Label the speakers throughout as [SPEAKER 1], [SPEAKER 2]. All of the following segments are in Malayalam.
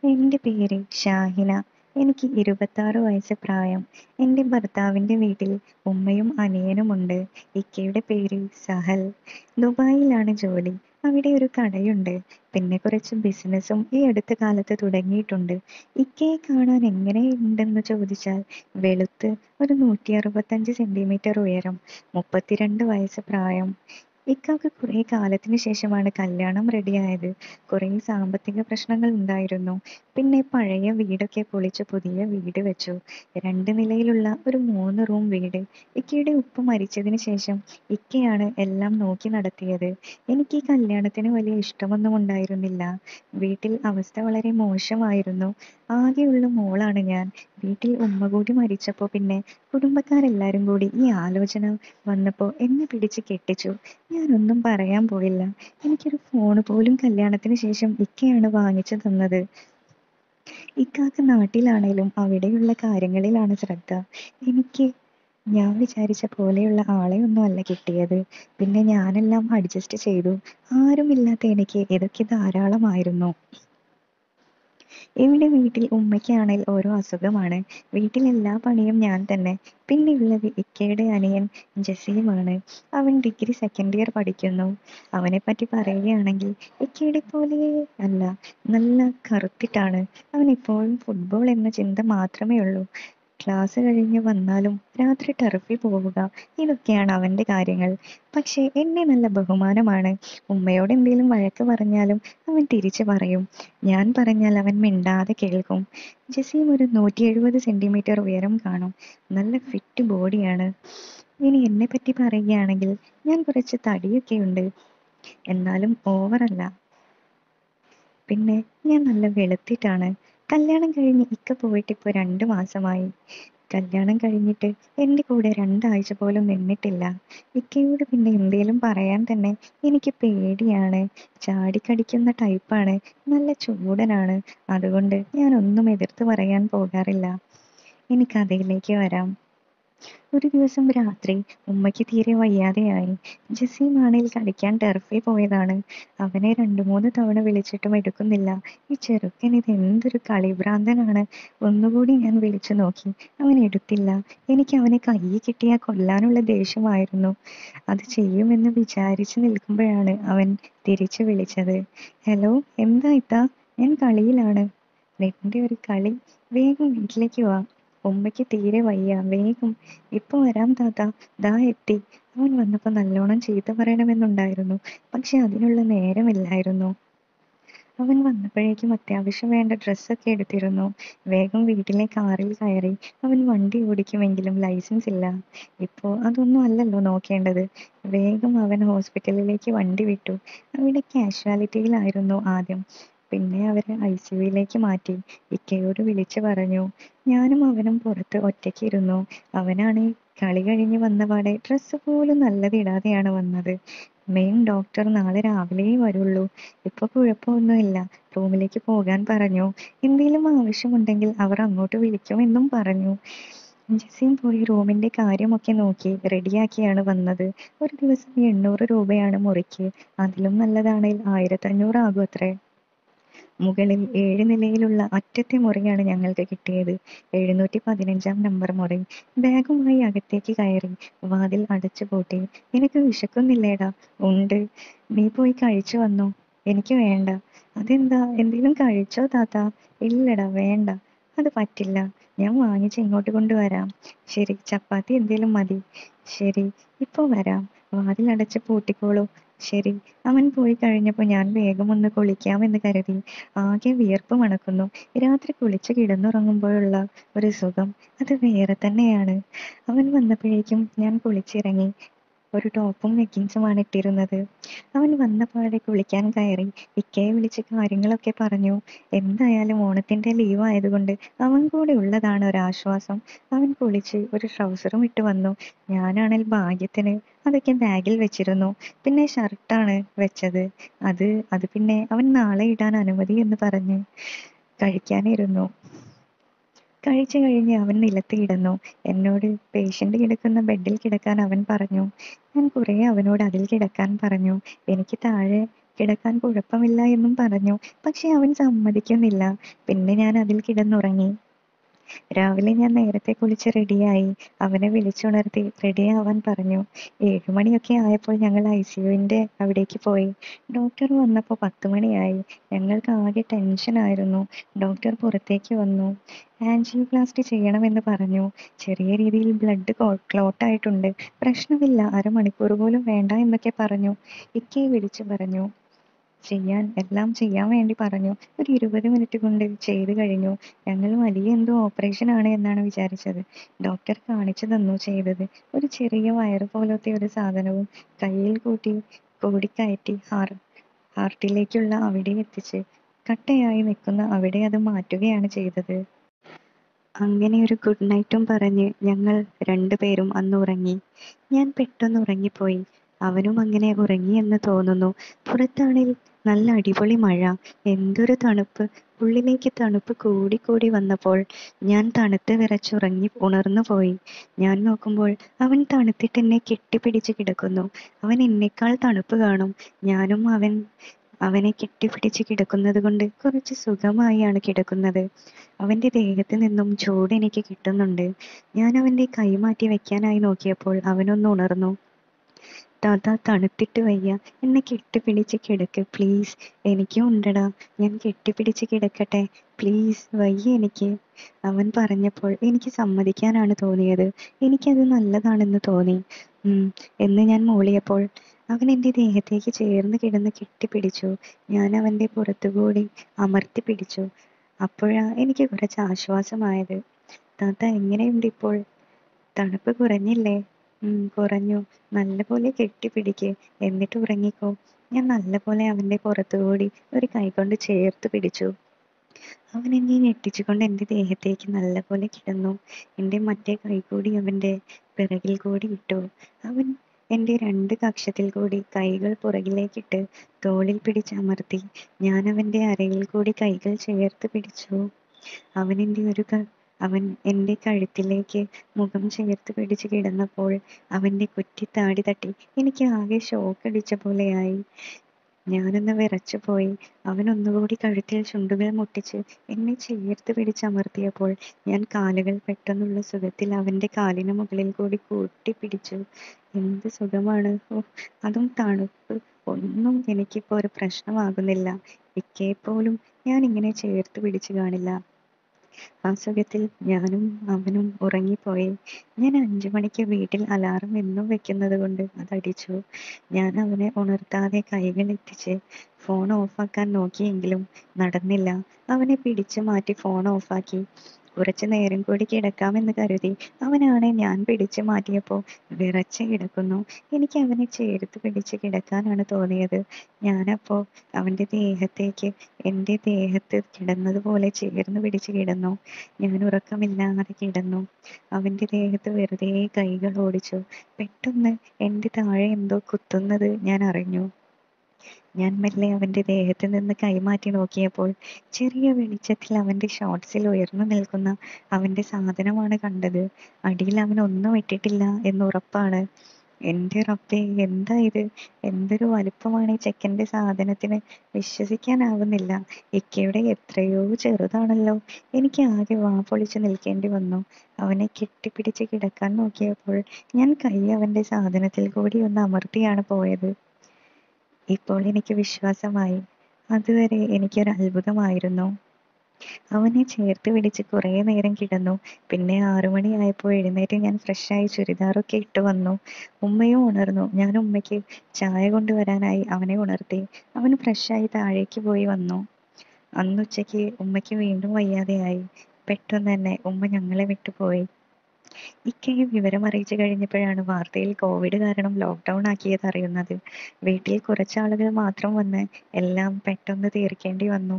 [SPEAKER 1] എൻ്റെ പേര് ഷാഹിന എനിക്ക് ഇരുപത്താറ് വയസ്സ് പ്രായം എൻ്റെ ഭർത്താവിൻ്റെ വീട്ടിൽ ഉമ്മയും അനിയനുമുണ്ട് ഇക്കയുടെ പേര് സഹൽ ദുബായിലാണ് ജോലി അവിടെ ഒരു കടയുണ്ട് പിന്നെ കുറച്ച് ബിസിനസ്സും ഈ അടുത്ത കാലത്ത് തുടങ്ങിയിട്ടുണ്ട് ഇക്കയെ കാണാൻ എങ്ങനെയുണ്ടെന്ന് ചോദിച്ചാൽ വെളുത്ത് ഒരു നൂറ്റി അറുപത്തഞ്ച് സെന്റിമീറ്റർ ഉയരം മുപ്പത്തിരണ്ട് വയസ്സ് പ്രായം ഇക്കാക്ക് കുറേ കാലത്തിന് ശേഷമാണ് കല്യാണം റെഡിയായത് കുറേ സാമ്പത്തിക പ്രശ്നങ്ങൾ ഉണ്ടായിരുന്നു പിന്നെ പഴയ വീടൊക്കെ പൊളിച്ച് പുതിയ വീട് വെച്ചു രണ്ട് നിലയിലുള്ള ഒരു മൂന്ന് റൂം വീട് ഇക്കയുടെ ഉപ്പ മരിച്ചതിന് ശേഷം ഇക്കയാണ് എല്ലാം നോക്കി നടത്തിയത് എനിക്ക് ഈ കല്യാണത്തിന് വലിയ ഇഷ്ടമൊന്നും ഉണ്ടായിരുന്നില്ല വീട്ടിൽ അവസ്ഥ വളരെ മോശമായിരുന്നു ആകെയുള്ള മോളാണ് ഞാൻ വീട്ടിൽ ഉമ്മ കൂടി മരിച്ചപ്പോൾ പിന്നെ കുടുംബക്കാരെല്ലാരും കൂടി ഈ ആലോചന വന്നപ്പോൾ എന്നെ പിടിച്ച് കെട്ടിച്ചു ഞാനൊന്നും പറയാൻ പോയില്ല എനിക്കൊരു ഫോൺ പോലും കല്യാണത്തിന് ശേഷം ഇക്കയാണ് വാങ്ങിച്ചു തന്നത് ഇക്കാക്ക് നാട്ടിലാണേലും അവിടെയുള്ള കാര്യങ്ങളിലാണ് ശ്രദ്ധ എനിക്ക് ഞാൻ വിചാരിച്ച പോലെയുള്ള ആളെ ഒന്നും അല്ല കിട്ടിയത് പിന്നെ ഞാനെല്ലാം അഡ്ജസ്റ്റ് ചെയ്തു ആരുമില്ലാത്ത എനിക്ക് ഇതൊക്കെ ധാരാളമായിരുന്നു ഇവിടെ വീട്ടിൽ ഉമ്മയ്ക്കാണേൽ ഓരോ അസുഖമാണ് വീട്ടിൽ എല്ലാ പണിയും ഞാൻ തന്നെ പിന്നെ ഉള്ളത് ഇക്കയുടെ അനിയൻ ജസീമാണ് അവൻ ഡിഗ്രി സെക്കൻഡ് ഇയർ പഠിക്കുന്നു അവനെ പറ്റി പറയുകയാണെങ്കിൽ ഇക്കയുടെ പോലെ അല്ല നല്ല കറുത്തിട്ടാണ് അവൻ എപ്പോഴും ഫുട്ബോൾ എന്ന ചിന്ത മാത്രമേ ഉള്ളൂ ക്ലാസ് കഴിഞ്ഞ് വന്നാലും രാത്രി ടർഫിൽ പോവുക ഇതൊക്കെയാണ് അവന്റെ കാര്യങ്ങൾ പക്ഷേ എന്നെ നല്ല ബഹുമാനമാണ് ഉമ്മയോട് എന്തെങ്കിലും വഴക്ക് പറഞ്ഞാലും അവൻ തിരിച്ചു പറയും ഞാൻ പറഞ്ഞാൽ അവൻ മിണ്ടാതെ കേൾക്കും ജസീം ഒരു നൂറ്റി എഴുപത് സെന്റിമീറ്റർ ഉയരം കാണും നല്ല ഫിറ്റ് ബോഡിയാണ് ഇനി എന്നെ പറ്റി പറയുകയാണെങ്കിൽ ഞാൻ കുറച്ച് തടിയൊക്കെ ഉണ്ട് എന്നാലും ഓവറല്ല പിന്നെ ഞാൻ നല്ല വെളുത്തിട്ടാണ് കല്യാണം കഴിഞ്ഞ് ഇക്ക പോയിട്ട് ഇപ്പോൾ രണ്ട് മാസമായി കല്യാണം കഴിഞ്ഞിട്ട് എൻ്റെ കൂടെ രണ്ടാഴ്ച പോലും നിന്നിട്ടില്ല ഇക്കയോട് പിന്നെ എന്തേലും പറയാൻ തന്നെ എനിക്ക് പേടിയാണ് ചാടിക്കടിക്കുന്ന ടൈപ്പാണ് നല്ല ചൂടനാണ് അതുകൊണ്ട് ഞാൻ ഒന്നും എതിർത്ത് പറയാൻ പോകാറില്ല ഇനി കഥയിലേക്ക് വരാം ഒരു ദിവസം രാത്രി ഉമ്മയ്ക്ക് തീരെ വയ്യാതെയായി ജസീമാണെങ്കിൽ കളിക്കാൻ ടർഫിൽ പോയതാണ് അവനെ രണ്ടു മൂന്ന് തവണ വിളിച്ചിട്ടും എടുക്കുന്നില്ല ഈ ചെറുക്കൻ ഇത് എന്തൊരു കളിഭ്രാന്തനാണ് ഒന്നുകൂടി ഞാൻ വിളിച്ചു നോക്കി അവൻ എടുത്തില്ല എനിക്ക് അവനെ കയ്യിൽ കിട്ടിയാൽ കൊല്ലാനുള്ള ദേഷ്യമായിരുന്നു അത് ചെയ്യുമെന്ന് വിചാരിച്ചു നിൽക്കുമ്പോഴാണ് അവൻ തിരിച്ചു വിളിച്ചത് ഹലോ എന്താ ഇത്താ ഞാൻ കളിയിലാണ് നിന്റെ ഒരു കളി വേഗം വീട്ടിലേക്ക് വാ ഉമ്മയ്ക്ക് തീരെ വയ്യ വേഗം ഇപ്പൊ വരാം താത്ത ദാ എത്തി അവൻ വന്നപ്പോ നല്ലോണം ചീത്ത പറയണമെന്നുണ്ടായിരുന്നു പക്ഷെ അതിനുള്ള നേരമില്ലായിരുന്നു അവൻ വന്നപ്പോഴേക്കും അത്യാവശ്യം വേണ്ട ഡ്രസ്സൊക്കെ എടുത്തിരുന്നു വേഗം വീട്ടിലെ കാറിൽ കയറി അവൻ വണ്ടി ഓടിക്കുമെങ്കിലും ലൈസൻസ് ഇല്ല ഇപ്പോ അതൊന്നും അല്ലല്ലോ നോക്കേണ്ടത് വേഗം അവൻ ഹോസ്പിറ്റലിലേക്ക് വണ്ടി വിട്ടു അവിടെ കാഷ്വാലിറ്റിയിലായിരുന്നു ആദ്യം പിന്നെ അവരെ ഐ സി യുയിലേക്ക് മാറ്റി ഇക്കയോട് വിളിച്ചു പറഞ്ഞു ഞാനും അവനും പുറത്ത് ഒറ്റയ്ക്ക് ഇരുന്നു അവനാണ് കളി കഴിഞ്ഞ് വന്നപാടെ ഡ്രസ്സ് പോലും നല്ലത് ഇടാതെയാണ് വന്നത് മെയിൻ ഡോക്ടർ നാളെ രാവിലെയേ വരുള്ളൂ ഇപ്പൊ കുഴപ്പമൊന്നുമില്ല റൂമിലേക്ക് പോകാൻ പറഞ്ഞു എന്തെങ്കിലും ആവശ്യമുണ്ടെങ്കിൽ അവർ അങ്ങോട്ട് വിളിക്കുമെന്നും പറഞ്ഞു ജസീം പോയി റൂമിന്റെ കാര്യമൊക്കെ നോക്കി റെഡിയാക്കിയാണ് വന്നത് ഒരു ദിവസം എണ്ണൂറ് രൂപയാണ് മുറിക്ക് അതിലും നല്ലതാണെങ്കിൽ ആയിരത്തഞ്ഞൂറ് ആകും അത്രേ മുകളിൽ ഏഴ് നിലയിലുള്ള അറ്റത്തെ മുറിയാണ് ഞങ്ങൾക്ക് കിട്ടിയത് എഴുന്നൂറ്റി പതിനഞ്ചാം നമ്പർ മുറി ബാഗുമായി അകത്തേക്ക് കയറി വാതിൽ അടച്ചു പൂട്ടി നിനക്ക് വിശക്കുന്നില്ലേടാ ഉണ്ട് നീ പോയി കഴിച്ചു വന്നോ എനിക്ക് വേണ്ട അതെന്താ എന്തെങ്കിലും കഴിച്ചോ താത്ത ഇല്ലടാ വേണ്ട അത് പറ്റില്ല ഞാൻ വാങ്ങിച്ച് ഇങ്ങോട്ട് കൊണ്ടുവരാം ശരി ചപ്പാത്തി എന്തേലും മതി ശരി ഇപ്പൊ വരാം വാതിലടച്ച് പൂട്ടിക്കോളൂ ശരി അവൻ പോയി കഴിഞ്ഞപ്പോൾ ഞാൻ വേഗം ഒന്ന് കുളിക്കാമെന്ന് കരുതി ആകെ വിയർപ്പ് മണക്കുന്നു രാത്രി കുളിച്ച് കിടന്നുറങ്ങുമ്പോഴുള്ള ഒരു സുഖം അത് വേറെ തന്നെയാണ് അവൻ വന്നപ്പോഴേക്കും ഞാൻ കുളിച്ചിറങ്ങി ഒരു ടോപ്പും ലെഗിൻസുമാണ് ഇട്ടിരുന്നത് അവൻ വന്നപാടെ കുളിക്കാൻ കയറി ഇക്കയെ വിളിച്ച് കാര്യങ്ങളൊക്കെ പറഞ്ഞു എന്തായാലും ഓണത്തിന്റെ ലീവ് ആയതുകൊണ്ട് അവൻ കൂടെ ഉള്ളതാണ് ഒരാശ്വാസം അവൻ കുളിച്ച് ഒരു ട്രൗസറും ഇട്ട് വന്നു ഞാനാണെങ്കിൽ ഭാഗ്യത്തിന് അതൊക്കെ ബാഗിൽ വെച്ചിരുന്നു പിന്നെ ഷർട്ടാണ് വെച്ചത് അത് അത് പിന്നെ അവൻ നാളെ ഇടാൻ അനുമതി എന്ന് പറഞ്ഞ് കഴിക്കാനിരുന്നു കഴിച്ചു കഴിഞ്ഞ് അവൻ നിലത്ത് കിടന്നു എന്നോട് പേഷ്യന്റ് കിടക്കുന്ന ബെഡിൽ കിടക്കാൻ അവൻ പറഞ്ഞു ഞാൻ കുറേ അവനോട് അതിൽ കിടക്കാൻ പറഞ്ഞു എനിക്ക് താഴെ കിടക്കാൻ കുഴപ്പമില്ല എന്നും പറഞ്ഞു പക്ഷെ അവൻ സമ്മതിക്കുന്നില്ല പിന്നെ ഞാൻ അതിൽ കിടന്നുറങ്ങി രാവിലെ ഞാൻ നേരത്തെ കുളിച്ച് റെഡിയായി അവനെ വിളിച്ചുണർത്തി റെഡിയാവാൻ പറഞ്ഞു ഏഴുമണിയൊക്കെ ആയപ്പോൾ ഞങ്ങൾ ഐസിയുവിന്റെ അവിടേക്ക് പോയി ഡോക്ടർ വന്നപ്പോൾ പത്ത് മണിയായി ഞങ്ങൾക്ക് ആകെ ടെൻഷൻ ആയിരുന്നു ഡോക്ടർ പുറത്തേക്ക് വന്നു ആൻജിയോപ്ലാസ്റ്റി ചെയ്യണമെന്ന് പറഞ്ഞു ചെറിയ രീതിയിൽ ബ്ലഡ് ക്ലോട്ട് ആയിട്ടുണ്ട് പ്രശ്നമില്ല അരമണിക്കൂർ പോലും വേണ്ട എന്നൊക്കെ പറഞ്ഞു ഇക്കയെ വിളിച്ചു പറഞ്ഞു ചെയ്യാൻ എല്ലാം ചെയ്യാൻ വേണ്ടി പറഞ്ഞു ഒരു ഇരുപത് മിനിറ്റ് കൊണ്ട് ചെയ്തു കഴിഞ്ഞു ഞങ്ങൾ വലിയ എന്തോ ഓപ്പറേഷൻ ആണ് എന്നാണ് വിചാരിച്ചത് ഡോക്ടർ കാണിച്ചു തന്നു ചെയ്തത് ഒരു ചെറിയ വയറ് പോലത്തെ ഒരു സാധനവും കയ്യിൽ കൂട്ടി കൂടിക്കയറ്റി ഹാർ ഹാർട്ടിലേക്കുള്ള അവിടെ എത്തിച്ച് കട്ടയായി നിൽക്കുന്ന അവിടെ അത് മാറ്റുകയാണ് ചെയ്തത് അങ്ങനെ ഒരു ഗുഡ് നൈറ്റും പറഞ്ഞ് ഞങ്ങൾ രണ്ടുപേരും അന്ന് ഉറങ്ങി ഞാൻ പെട്ടെന്ന് ഉറങ്ങിപ്പോയി അവനും അങ്ങനെ ഉറങ്ങി എന്ന് തോന്നുന്നു പുറത്താണെങ്കിൽ നല്ല അടിപൊളി മഴ എന്തൊരു തണുപ്പ് ഉള്ളിലേക്ക് തണുപ്പ് കൂടി കൂടി വന്നപ്പോൾ ഞാൻ തണുത്ത് വിറച്ചുറങ്ങി ഉണർന്നു പോയി ഞാൻ നോക്കുമ്പോൾ അവൻ തണുത്തിട്ട് എന്നെ കെട്ടിപ്പിടിച്ച് കിടക്കുന്നു അവൻ എന്നെക്കാൾ തണുപ്പ് കാണും ഞാനും അവൻ അവനെ കെട്ടിപ്പിടിച്ച് കിടക്കുന്നത് കൊണ്ട് കുറച്ച് സുഖമായാണ് കിടക്കുന്നത് അവന്റെ ദേഹത്ത് നിന്നും ചൂട് എനിക്ക് കിട്ടുന്നുണ്ട് ഞാൻ അവന്റെ കൈ മാറ്റി വെക്കാനായി നോക്കിയപ്പോൾ അവനൊന്ന് ഉണർന്നു താത്ത തണുത്തിട്ട് വയ്യ എന്നെ കെട്ടിപ്പിടിച്ച് കിടക്ക് പ്ലീസ് എനിക്കും ഉണ്ടടാ ഞാൻ കെട്ടിപ്പിടിച്ച് കിടക്കട്ടെ പ്ലീസ് വയ്യ എനിക്ക് അവൻ പറഞ്ഞപ്പോൾ എനിക്ക് സമ്മതിക്കാനാണ് തോന്നിയത് എനിക്കത് നല്ലതാണെന്ന് തോന്നി ഉം എന്ന് ഞാൻ മൂളിയപ്പോൾ അവൻ എൻ്റെ ദേഹത്തേക്ക് ചേർന്ന് കിടന്ന് കെട്ടിപ്പിടിച്ചു ഞാൻ അവൻ്റെ പുറത്തുകൂടി അമർത്തി പിടിച്ചു അപ്പോഴാ എനിക്ക് കുറച്ച് ആശ്വാസമായത് താത്ത എങ്ങനെയുണ്ട് ഇപ്പോൾ തണുപ്പ് കുറഞ്ഞില്ലേ ഉം കുറഞ്ഞു നല്ലപോലെ കെട്ടിപ്പിടിക്ക് എന്നിട്ട് ഉറങ്ങിക്കോ ഞാൻ നല്ലപോലെ അവന്റെ പുറത്തുകൂടി ഒരു കൈകൊണ്ട് ചേർത്ത് പിടിച്ചു അവൻ എന്നെ ഞെട്ടിച്ചുകൊണ്ട് എൻ്റെ ദേഹത്തേക്ക് നല്ലപോലെ കിടന്നു എൻ്റെ മറ്റേ കൈ കൂടി അവൻ്റെ പിറകിൽ കൂടി ഇട്ടു അവൻ എൻ്റെ രണ്ട് കക്ഷത്തിൽ കൂടി കൈകൾ പുറകിലേക്കിട്ട് തോളിൽ പിടിച്ചമർത്തി ഞാൻ അവൻ്റെ അരയിൽ കൂടി കൈകൾ ചേർത്ത് പിടിച്ചു അവൻ എൻ്റെ ഒരു ക അവൻ എൻ്റെ കഴുത്തിലേക്ക് മുഖം ചേർത്ത് പിടിച്ച് കിടന്നപ്പോൾ അവൻ്റെ കുറ്റിത്താടി തട്ടി എനിക്ക് ആകെ ഷോക്ക് അടിച്ച പോലെയായി ഞാനൊന്ന് വിറച്ചുപോയി അവൻ ഒന്നുകൂടി കഴുത്തിൽ ചുണ്ടുകൾ മുട്ടിച്ച് എന്നെ ചേർത്ത് പിടിച്ചമർത്തിയപ്പോൾ ഞാൻ കാലുകൾ പെട്ടെന്നുള്ള സുഖത്തിൽ അവൻ്റെ കാലിന് മുകളിൽ കൂടി കൂട്ടിപ്പിടിച്ചു എന്ത് സുഖമാണ് ഓ അതും തണുപ്പ് ഒന്നും എനിക്കിപ്പോൾ ഒരു പ്രശ്നമാകുന്നില്ല ഇക്കയെ പോലും ഞാൻ ഇങ്ങനെ ചേർത്ത് പിടിച്ചു കാണില്ല ആ സുഖത്തിൽ ഞാനും അവനും ഉറങ്ങിപ്പോയി ഞാൻ അഞ്ചു മണിക്ക് വീട്ടിൽ അലാറം എന്നും വെക്കുന്നത് കൊണ്ട് അതടിച്ചു ഞാൻ അവനെ ഉണർത്താതെ കൈകൾ എത്തിച്ച് ഫോൺ ഓഫാക്കാൻ നോക്കിയെങ്കിലും നടന്നില്ല അവനെ പിടിച്ചു മാറ്റി ഫോൺ ഓഫാക്കി കുറച്ചു നേരം കൂടി കിടക്കാമെന്ന് കരുതി അവനാണെ ഞാൻ പിടിച്ചു മാറ്റിയപ്പോൾ വിറച്ച് കിടക്കുന്നു എനിക്ക് അവനെ ചേർത്ത് പിടിച്ച് കിടക്കാനാണ് തോന്നിയത് ഞാനപ്പോൾ അവൻ്റെ ദേഹത്തേക്ക് എൻ്റെ ദേഹത്ത് കിടന്നതുപോലെ ചേർന്ന് പിടിച്ച് കിടന്നു ഞാൻ ഉറക്കമില്ലാതെ കിടന്നു അവൻ്റെ ദേഹത്ത് വെറുതെ കൈകൾ ഓടിച്ചു പെട്ടെന്ന് എൻ്റെ താഴെ എന്തോ കുത്തുന്നത് ഞാൻ അറിഞ്ഞു ഞാൻ മെല്ലെ അവൻ്റെ ദേഹത്ത് നിന്ന് കൈമാറ്റി നോക്കിയപ്പോൾ ചെറിയ വെളിച്ചത്തിൽ അവൻ്റെ ഷോർട്സിൽ ഉയർന്നു നിൽക്കുന്ന അവൻ്റെ സാധനമാണ് കണ്ടത് അടിയിൽ അവൻ ഒന്നും ഇട്ടിട്ടില്ല എന്ന് ഉറപ്പാണ് എൻ്റെ റബ്ബേ എന്താ ഇത് എന്തൊരു വലുപ്പമാണ് ഈ ചെക്കൻ്റെ സാധനത്തിന് വിശ്വസിക്കാനാവുന്നില്ല ഇക്കയുടെ എത്രയോ ചെറുതാണല്ലോ എനിക്ക് ആകെ വാ പൊളിച്ച് നിൽക്കേണ്ടി വന്നു അവനെ കെട്ടിപ്പിടിച്ച് കിടക്കാൻ നോക്കിയപ്പോൾ ഞാൻ കൈ അവൻ്റെ സാധനത്തിൽ കൂടി ഒന്ന് അമർത്തിയാണ് പോയത് ഇപ്പോൾ എനിക്ക് വിശ്വാസമായി അതുവരെ എനിക്കൊരു അത്ഭുതമായിരുന്നു അവനെ ചേർത്ത് പിടിച്ച് കുറേ നേരം കിടന്നു പിന്നെ ആറു മണിയായപ്പോൾ എഴുന്നേറ്റ് ഞാൻ ഫ്രഷായി ചുരിദാറൊക്കെ ഇട്ട് വന്നു ഉമ്മയും ഉണർന്നു ഞാൻ ഉമ്മയ്ക്ക് ചായ കൊണ്ടുവരാനായി അവനെ ഉണർത്തി അവൻ ഫ്രഷായി താഴേക്ക് പോയി വന്നു അന്നുച്ചയ്ക്ക് ഉമ്മയ്ക്ക് വീണ്ടും വയ്യാതെയായി പെട്ടെന്ന് തന്നെ ഉമ്മ ഞങ്ങളെ വിട്ടുപോയി ഇക്കയെ വിവരം അറിയിച്ചു കഴിഞ്ഞപ്പോഴാണ് വാർത്തയിൽ കോവിഡ് കാരണം ലോക്ക്ഡൗൺ ആക്കിയത് അറിയുന്നത് വീട്ടിൽ കുറച്ചാളുകൾ മാത്രം വന്ന് എല്ലാം പെട്ടെന്ന് തീർക്കേണ്ടി വന്നു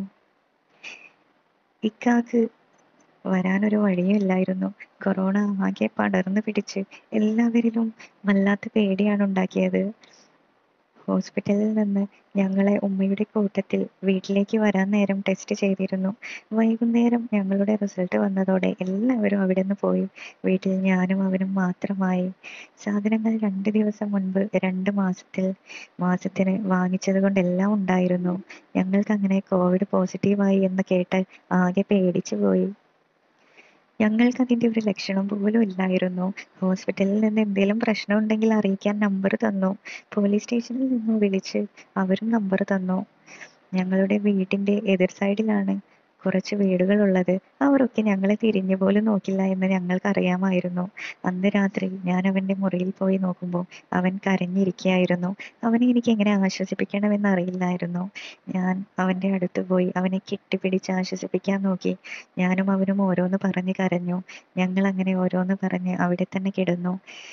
[SPEAKER 1] ഇക്കാക്ക് വരാനൊരു വഴിയുമില്ലായിരുന്നു കൊറോണ ആകെ പടർന്നു പിടിച്ച് എല്ലാവരിലും വല്ലാത്ത പേടിയാണ് ഉണ്ടാക്കിയത് ഹോസ്പിറ്റലിൽ നിന്ന് ഞങ്ങളെ ഉമ്മയുടെ കൂട്ടത്തിൽ വീട്ടിലേക്ക് വരാൻ നേരം ടെസ്റ്റ് ചെയ്തിരുന്നു വൈകുന്നേരം ഞങ്ങളുടെ റിസൾട്ട് വന്നതോടെ എല്ലാവരും അവിടുന്ന് പോയി വീട്ടിൽ ഞാനും അവനും മാത്രമായി സാധനങ്ങൾ രണ്ട് ദിവസം മുൻപ് രണ്ട് മാസത്തിൽ മാസത്തിന് വാങ്ങിച്ചത് കൊണ്ട് എല്ലാം ഉണ്ടായിരുന്നു ഞങ്ങൾക്ക് അങ്ങനെ കോവിഡ് പോസിറ്റീവായി എന്ന് കേട്ട് ആകെ പേടിച്ചു പോയി ഞങ്ങൾക്ക് അതിന്റെ ഒരു ലക്ഷണം പോലും ഇല്ലായിരുന്നു ഹോസ്പിറ്റലിൽ നിന്ന് എന്തെങ്കിലും പ്രശ്നം ഉണ്ടെങ്കിൽ അറിയിക്കാൻ നമ്പർ തന്നു പോലീസ് സ്റ്റേഷനിൽ നിന്ന് വിളിച്ച് അവരും നമ്പർ തന്നു ഞങ്ങളുടെ വീടിന്റെ എതിർ സൈഡിലാണ് കുറച്ച് വീടുകൾ ഉള്ളത് അവരൊക്കെ ഞങ്ങളെ തിരിഞ്ഞു പോലും നോക്കില്ല എന്ന് ഞങ്ങൾക്ക് അറിയാമായിരുന്നു അന്ന് രാത്രി ഞാൻ അവന്റെ മുറിയിൽ പോയി നോക്കുമ്പോൾ അവൻ കരഞ്ഞിരിക്കുകയായിരുന്നു അവനെ എനിക്ക് എങ്ങനെ ആശ്വസിപ്പിക്കണമെന്ന് അറിയില്ലായിരുന്നു ഞാൻ അവന്റെ അടുത്ത് പോയി അവനെ കെട്ടിപ്പിടിച്ച് ആശ്വസിപ്പിക്കാൻ നോക്കി ഞാനും അവനും ഓരോന്ന് പറഞ്ഞ് കരഞ്ഞു ഞങ്ങൾ അങ്ങനെ ഓരോന്ന് പറഞ്ഞ് അവിടെ തന്നെ കിടന്നു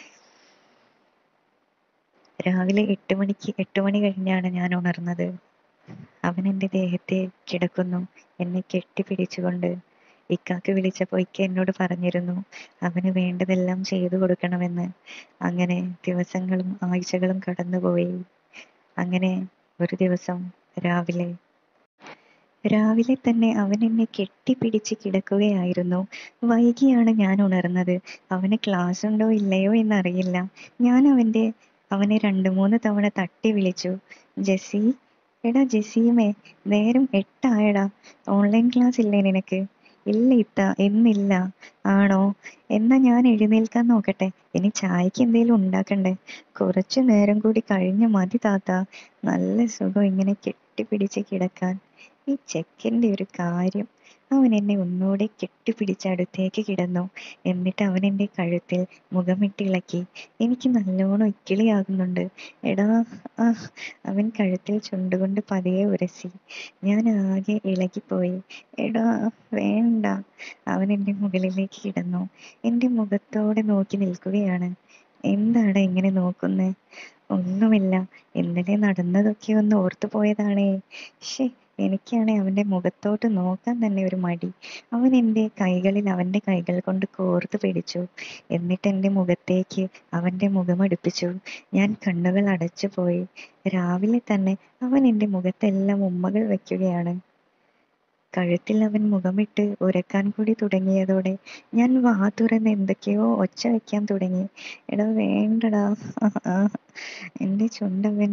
[SPEAKER 1] രാവിലെ എട്ട് മണിക്ക് എട്ട് മണി കഴിഞ്ഞാണ് ഞാൻ ഉണർന്നത് അവൻ എൻ്റെ ദേഹത്തെ കിടക്കുന്നു എന്നെ കെട്ടിപ്പിടിച്ചുകൊണ്ട് ഇക്കാക്ക് വിളിച്ചപ്പോൾ ഇക്ക എന്നോട് പറഞ്ഞിരുന്നു അവന് വേണ്ടതെല്ലാം ചെയ്തു കൊടുക്കണമെന്ന് അങ്ങനെ ദിവസങ്ങളും ആഴ്ചകളും കടന്നുപോയി അങ്ങനെ ഒരു ദിവസം രാവിലെ രാവിലെ തന്നെ അവൻ എന്നെ കെട്ടിപ്പിടിച്ച് കിടക്കുകയായിരുന്നു വൈകിയാണ് ഞാൻ ഉണർന്നത് അവന് ക്ലാസ് ഉണ്ടോ ഇല്ലയോ എന്നറിയില്ല ഞാൻ അവന്റെ അവനെ രണ്ട് മൂന്ന് തവണ തട്ടി വിളിച്ചു ജെസ്സി എടാ ജെസീമേ നേരം എട്ടായടാ ഓൺലൈൻ ക്ലാസ് ഇല്ലേ നിനക്ക് ഇല്ല ഇത്ത ഇന്നില്ല ആണോ എന്നാ ഞാൻ എഴുന്നേൽക്കാൻ നോക്കട്ടെ ഇനി ചായക്ക് എന്തേലും ഉണ്ടാക്കണ്ടേ കുറച്ചു നേരം കൂടി കഴിഞ്ഞ് മതി താത്ത നല്ല സുഖം ഇങ്ങനെ കെട്ടിപ്പിടിച്ച് കിടക്കാൻ ഈ ചെക്കൻ്റെ ഒരു കാര്യം അവൻ എന്നെ ഒന്നുകൂടെ കെട്ടിപ്പിടിച്ച് അടുത്തേക്ക് കിടന്നു എന്നിട്ട് അവൻ എൻ്റെ കഴുത്തിൽ മുഖമിട്ടിളക്കി എനിക്ക് നല്ലോണം ഇക്കിളിയാകുന്നുണ്ട് എടാ ആ അവൻ കഴുത്തിൽ ചുണ്ടുകൊണ്ട് പതിയെ ഉരസി ഞാൻ ആകെ ഇളകിപ്പോയി എടാ വേണ്ട അവൻ എൻ്റെ മുകളിലേക്ക് കിടന്നു എൻ്റെ മുഖത്തോടെ നോക്കി നിൽക്കുകയാണ് എന്താടാ ഇങ്ങനെ നോക്കുന്നേ ഒന്നുമില്ല ഇന്നലെ നടന്നതൊക്കെ ഒന്ന് ഓർത്തു പോയതാണേ ശ്ശേ എനിക്കാണെ അവന്റെ മുഖത്തോട്ട് നോക്കാൻ തന്നെ ഒരു മടി അവൻ എൻ്റെ കൈകളിൽ അവന്റെ കൈകൾ കൊണ്ട് കോർത്ത് പിടിച്ചു എന്നിട്ട് എൻ്റെ മുഖത്തേക്ക് അവന്റെ മുഖമടുപ്പിച്ചു ഞാൻ കണ്ണുകൾ അടച്ചു പോയി രാവിലെ തന്നെ അവൻ എൻ്റെ മുഖത്തെല്ലാം ഉമ്മകൾ വെക്കുകയാണ് കഴുത്തിൽ അവൻ മുഖമിട്ട് ഉരക്കാൻ കൂടി തുടങ്ങിയതോടെ ഞാൻ വാ തുറന്ന് എന്തൊക്കെയോ ഒച്ച വെക്കാൻ തുടങ്ങി എടാ വേണ്ടടാ എൻ്റെ ചുണ്ടവൻ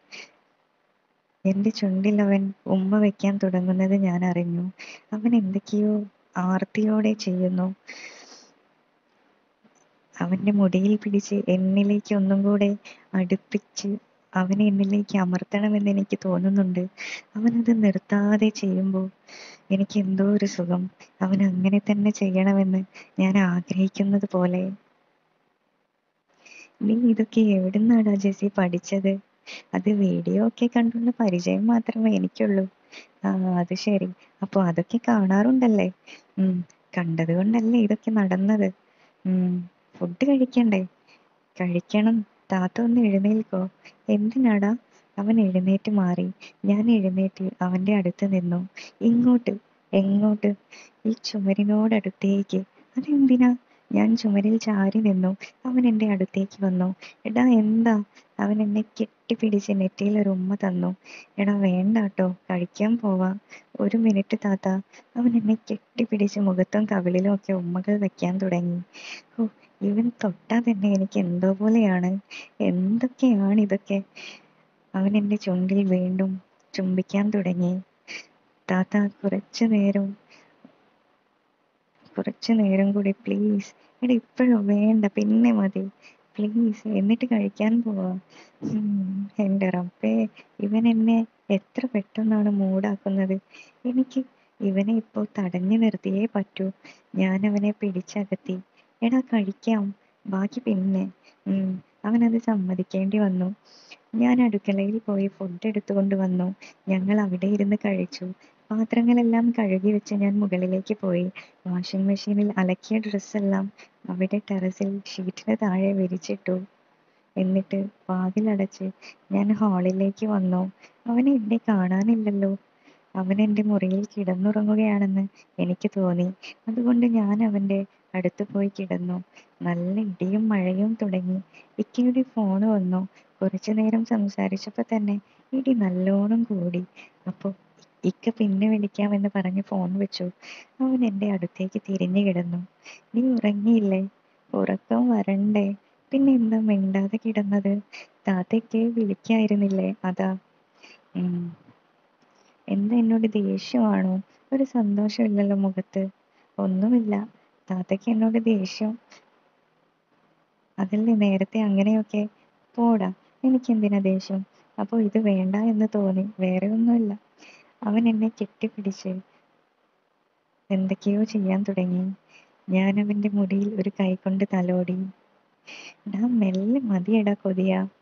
[SPEAKER 1] എൻ്റെ ചുണ്ടിൽ അവൻ ഉമ്മ വെക്കാൻ തുടങ്ങുന്നത് ഞാൻ അറിഞ്ഞു അവൻ എന്തൊക്കെയോ ആർത്തിയോടെ ചെയ്യുന്നു അവന്റെ മുടിയിൽ പിടിച്ച് എന്നിലേക്ക് ഒന്നും കൂടെ അടുപ്പിച്ച് അവനെ എന്നിലേക്ക് അമർത്തണമെന്ന് എനിക്ക് തോന്നുന്നുണ്ട് അവനത് നിർത്താതെ ചെയ്യുമ്പോൾ എനിക്ക് എന്തോ ഒരു സുഖം അവൻ അങ്ങനെ തന്നെ ചെയ്യണമെന്ന് ഞാൻ ആഗ്രഹിക്കുന്നത് പോലെ നീ ഇതൊക്കെ എവിടുന്നാടാ ജെസ്സി പഠിച്ചത് അത് വീഡിയോ ഒക്കെ കണ്ടുള്ള പരിചയം മാത്രമേ എനിക്കുള്ളൂ ആ അത് ശരി അപ്പൊ അതൊക്കെ കാണാറുണ്ടല്ലേ ഉം കണ്ടത് കൊണ്ടല്ലേ ഇതൊക്കെ നടന്നത് ഉം ഫുഡ് കഴിക്കണ്ടേ കഴിക്കണം താത്ത ഒന്ന് എഴുന്നേൽക്കോ എന്തിനാടാ അവൻ എഴുന്നേറ്റ് മാറി ഞാൻ എഴുന്നേറ്റ് അവന്റെ അടുത്ത് നിന്നു ഇങ്ങോട്ട് എങ്ങോട്ട് ഈ ചുമരിനോടടുത്തേക്ക് അതെന്തിനാ ഞാൻ ചുമരിൽ ചാരി നിന്നു അവൻ എൻ്റെ അടുത്തേക്ക് വന്നു എടാ എന്താ അവൻ എന്നെ കെട്ടിപ്പിടിച്ച് നെറ്റിയിൽ ഒരു ഉമ്മ തന്നു എടാ വേണ്ട കേട്ടോ കഴിക്കാൻ പോവാം ഒരു മിനിറ്റ് താത്ത അവൻ എന്നെ കെട്ടിപ്പിടിച്ച് മുഖത്തും കവിളിലും ഒക്കെ ഉമ്മകൾ വെക്കാൻ തുടങ്ങി ഓ ഇവൻ തൊട്ടാ തന്നെ എനിക്ക് എന്തോ പോലെയാണ് എന്തൊക്കെയാണ് ഇതൊക്കെ അവൻ എൻ്റെ ചുണ്ടിൽ വീണ്ടും ചുംബിക്കാൻ തുടങ്ങി താത്ത കുറച്ചു നേരം കുറച്ചു നേരം കൂടി പ്ലീസ് എടാ ഇപ്പോഴോ വേണ്ട പിന്നെ മതി പ്ലീസ് എന്നിട്ട് കഴിക്കാൻ പോവാം എൻ്റെ റബ്ബേ ഇവൻ എന്നെ എത്ര പെട്ടെന്നാണ് മൂടാക്കുന്നത് എനിക്ക് ഇവനെ ഇപ്പോൾ തടഞ്ഞു നിർത്തിയേ പറ്റൂ ഞാൻ അവനെ പിടിച്ചകത്തി എടാ കഴിക്കാം ബാക്കി പിന്നെ ഉം അവനത് സമ്മതിക്കേണ്ടി വന്നു ഞാൻ അടുക്കളയിൽ പോയി ഫുഡ് എടുത്തുകൊണ്ട് വന്നു ഞങ്ങൾ അവിടെ ഇരുന്ന് കഴിച്ചു പാത്രങ്ങളെല്ലാം കഴുകി വെച്ച് ഞാൻ മുകളിലേക്ക് പോയി വാഷിംഗ് മെഷീനിൽ അലക്കിയ ഡ്രസ്സെല്ലാം അവിടെ ടെറസിൽ ഷീറ്റിന് താഴെ വിരിച്ചിട്ടു എന്നിട്ട് വാതിലടച്ച് ഞാൻ ഹാളിലേക്ക് വന്നു അവനെ എന്നെ കാണാനില്ലല്ലോ അവൻ എൻ്റെ മുറിയിൽ കിടന്നുറങ്ങുകയാണെന്ന് എനിക്ക് തോന്നി അതുകൊണ്ട് ഞാൻ അവൻ്റെ അടുത്ത് പോയി കിടന്നു നല്ല ഇടിയും മഴയും തുടങ്ങി ഇക്കയുടെ ഫോൺ വന്നു കുറച്ചു നേരം സംസാരിച്ചപ്പോ തന്നെ ഇടി നല്ലോണം കൂടി അപ്പൊ ഇക്ക പിന്നെ വിളിക്കാമെന്ന് പറഞ്ഞ് ഫോൺ വെച്ചു അവൻ എൻ്റെ അടുത്തേക്ക് തിരിഞ്ഞു കിടന്നു നീ ഉറങ്ങിയില്ലേ ഉറക്കം വരണ്ടേ പിന്നെ എന്താ മിണ്ടാതെ കിടന്നത് താത്തയ്ക്ക് വിളിക്കായിരുന്നില്ലേ അതാ ഉം എന്താ എന്നോട് ദേഷ്യമാണോ ഒരു സന്തോഷമില്ലല്ലോ മുഖത്ത് ഒന്നുമില്ല താത്തയ്ക്ക് എന്നോട് ദേഷ്യം അതല്ലേ നേരത്തെ അങ്ങനെയൊക്കെ പോടാ എനിക്കെന്തിനാ ദേഷ്യം അപ്പൊ ഇത് വേണ്ട എന്ന് തോന്നി വേറെ ഒന്നുമില്ല അവൻ എന്നെ കെട്ടിപ്പിടിച്ച് എന്തൊക്കെയോ ചെയ്യാൻ തുടങ്ങി ഞാൻ അവന്റെ മുടിയിൽ ഒരു കൈ കൊണ്ട് തലോടി ഡാ മെല്ലെ മതിയെടാ കൊതിയാ